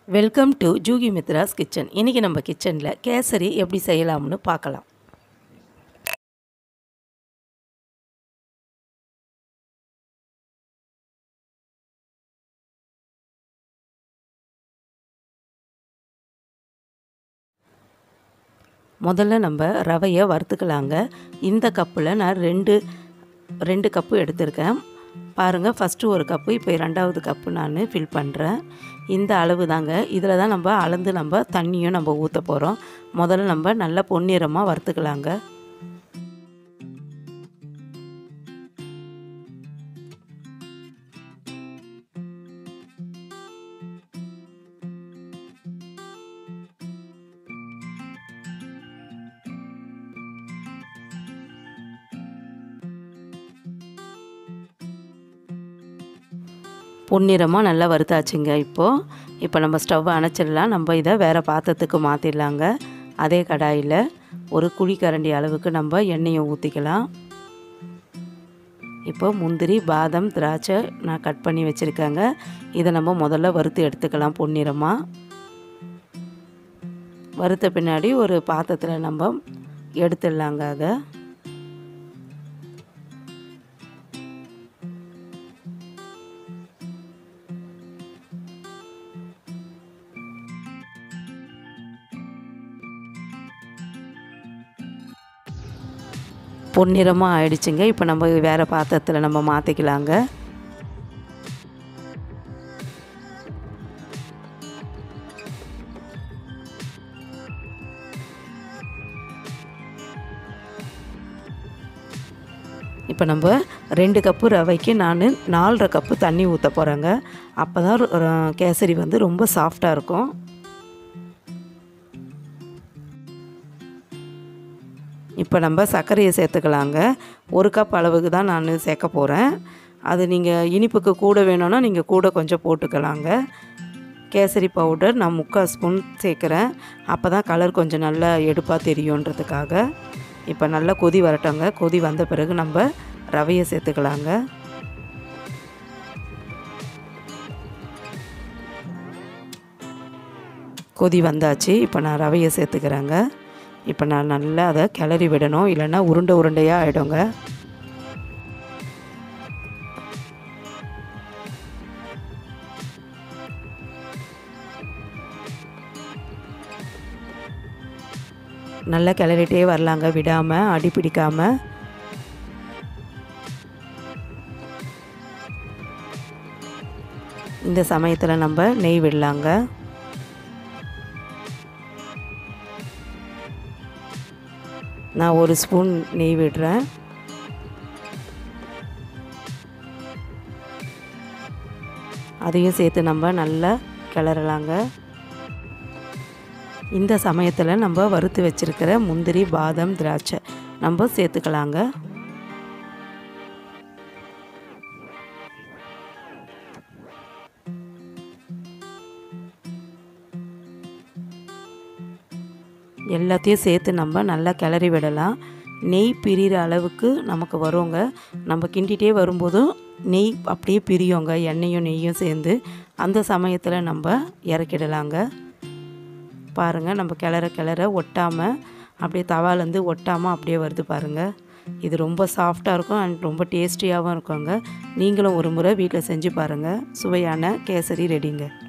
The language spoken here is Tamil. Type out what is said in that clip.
welcome to Juki Mitra's kitchen இன்றைக்கி நம்ம கிச்சனில் கேசரி எப்படி செய்யலாம்னு பார்க்கலாம் முதல்ல நம்ம ரவையை வறுத்துக்கலாங்க இந்த கப்பில் நான் ரெண்டு ரெண்டு கப்பு எடுத்திருக்கேன் பாருங்கள் ஃபஸ்ட்டு ஒரு கப்பு இப்போ ரெண்டாவது கப்பு நான் ஃபில் பண்ணுறேன் இந்த அளவு தாங்க இதில் தான் நம்ம அளந்து நம்ம தண்ணியும் நம்ம ஊற்ற போகிறோம் முதல்ல நம்ம நல்லா பொன்னிறமாக வறுத்துக்கலாங்க பொன்னிறமாக நல்லா வறுத்தாச்சுங்க இப்போது இப்போ நம்ம ஸ்டவ் அணைச்சிடலாம் நம்ம இதை வேறு பாத்திரத்துக்கு மாற்றிடலாங்க அதே கடாயில் ஒரு குழிக்கரண்டி அளவுக்கு நம்ம எண்ணெயை ஊற்றிக்கலாம் இப்போ முந்திரி பாதம் திராட்சை நான் கட் பண்ணி வச்சுருக்கேங்க இதை நம்ம முதல்ல வறுத்து எடுத்துக்கலாம் பொன்னிறமாக வறுத்த பின்னாடி ஒரு பாத்திரத்தில் நம்ம எடுத்துடலாங்க அதை பொன்னிறமாக ஆயிடுச்சுங்க இப்போ நம்ம வேறு பாத்திரத்தில் நம்ம மாற்றிக்கலாங்க இப்போ நம்ம ரெண்டு கப்பு ரவைக்கு நான் நாலரை கப்பு தண்ணி ஊற்ற போகிறேங்க அப்போ தான் கேசரி வந்து ரொம்ப சாஃப்டாக இருக்கும் இப்போ நம்ம சர்க்கரையை சேர்த்துக்கலாங்க ஒரு கப் அளவுக்கு தான் நான் சேர்க்க போகிறேன் அது நீங்கள் இனிப்புக்கு கூட வேணும்னா நீங்கள் கூட கொஞ்சம் போட்டுக்கலாங்க கேசரி பவுடர் நான் முக்கால் ஸ்பூன் சேர்க்குறேன் அப்போ தான் கலர் கொஞ்சம் நல்லா எடுப்பாக தெரியுன்றதுக்காக இப்போ நல்லா கொதி வரட்டோங்க கொதி வந்த பிறகு நம்ம ரவையை சேர்த்துக்கலாங்க கொதி வந்தாச்சு இப்போ நான் ரவையை சேர்த்துக்கிறேங்க இப்போ நான் நல்லா அதை கிளறி விடணும் இல்லைன்னா உருண்டை உருண்டையாக ஆகிடுங்க நல்லா கிளறிட்டே வரலாங்க விடாமல் அடி பிடிக்காமல் இந்த சமயத்தில் நம்ம நெய் விடலாங்க நான் ஒரு ஸ்பூன் நெய் விடுறேன் அதையும் சேர்த்து நம்ம நல்லா கிளறலாங்க இந்த சமயத்தில் நம்ம வறுத்து வச்சுருக்கிற முந்திரி பாதம் திராட்சை நம்ம சேர்த்துக்கலாங்க எல்லாத்தையும் சேர்த்து நம்ம நல்லா கிளறி விடலாம் நெய் பிரிகிற அளவுக்கு நமக்கு வருங்க நம்ம கிண்டிகிட்டே வரும்போதும் நெய் அப்படியே பிரியோங்க எண்ணெயும் நெய்யும் சேர்ந்து அந்த சமயத்தில் நம்ம இறக்கிடலாங்க பாருங்கள் நம்ம கிளற கிளற ஒட்டாமல் அப்படியே தவாலேருந்து ஒட்டாமல் அப்படியே வருது பாருங்கள் இது ரொம்ப சாஃப்டாக இருக்கும் அண்ட் ரொம்ப டேஸ்டியாகவும் இருக்குங்க நீங்களும் ஒரு முறை வீட்டில் செஞ்சு பாருங்கள் சுவையான கேசரி ரெடிங்க